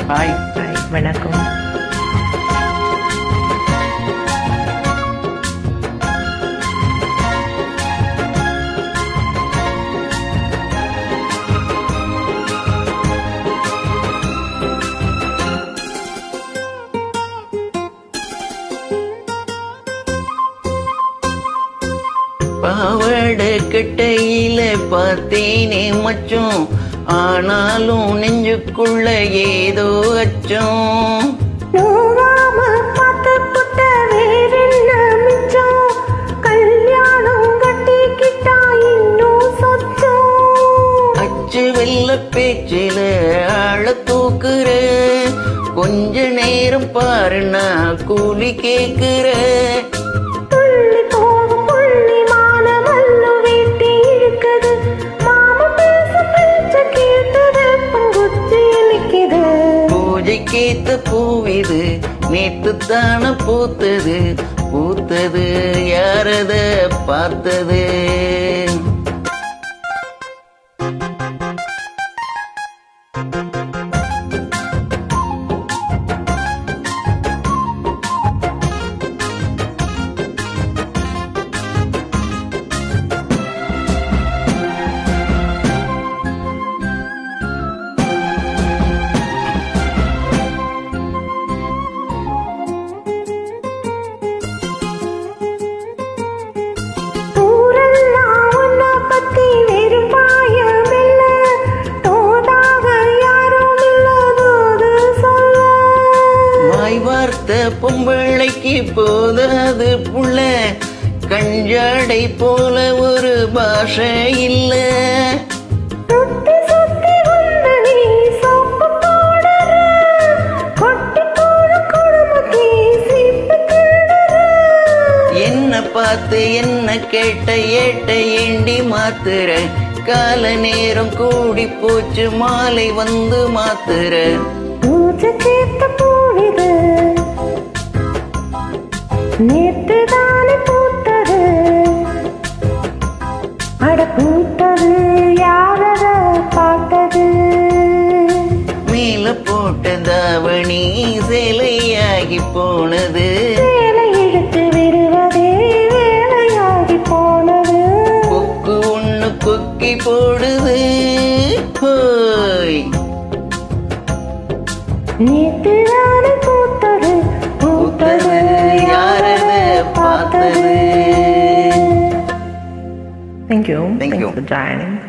Hi hi வணக்கம் பாவாடை கட்டையில பார்த்தேனே மச்சம் ஆனாலும் நெஞ்சுக்குள்ள ஏதோ அச்சம் நோவாம பார்த்து புட்ட வேறென்ன மிச்சம் கல்யாணம் கட்டிக்கிட்டா இன்னும் சொச்சம் அச்சு வெள்ள பேச்சில ஆழ தூக்குற கொஞ்ச நேரம் பாரு நான் கூலி கேக்குற துள்ளி போகும் புள்ளி மானமல்லு வேட்டி இழுக்குது மாமா பேசும் பேச்ச கேட்டது பங்குச்சி நிக்குது பூஜைக்கேத்த பூவிது நேத்து தான பூத்தது பூத்தது யாரத பார்த்தது ஊரெல்லாம் உன்னை பத்தி வெறும் பாயமில்ல. தோதாக யாரும் இல்லாதது சொல்ல. வாய் வார்த்த பொம்பிள்ளைக்கு போதாது புள்ள கஞ்சாடை போல ஒரு பாஷை இல்ல சுத்தி சுத்தி வந்து நீ சோப்பு போடுற. கொட்டி போன குடும்பத்தை சீப்பு திருடுற. என்ன பார்த்து என்ன கேட்ட ஏட்ட ஏண்டி மாத்துற கால நேரம் கூடி போச்சு மாலை வந்து மாத்துற பூஜை கேட்ட பூவிது. நேத்து தானே பூத்தது அட பூத்தது யாரத பார்த்தது மேல போட்ட தாவணி சேலையாகி போனது வேலை இழுத்து விடுவதே வேலையாகி போனது கொக்கு ஒண்ணு கொக்கி போடுது ஹோய் நேத்து தானே பூத்தது பூத்தது யாரத பார்த்தது Thank you. Thank you. Thanks for joining.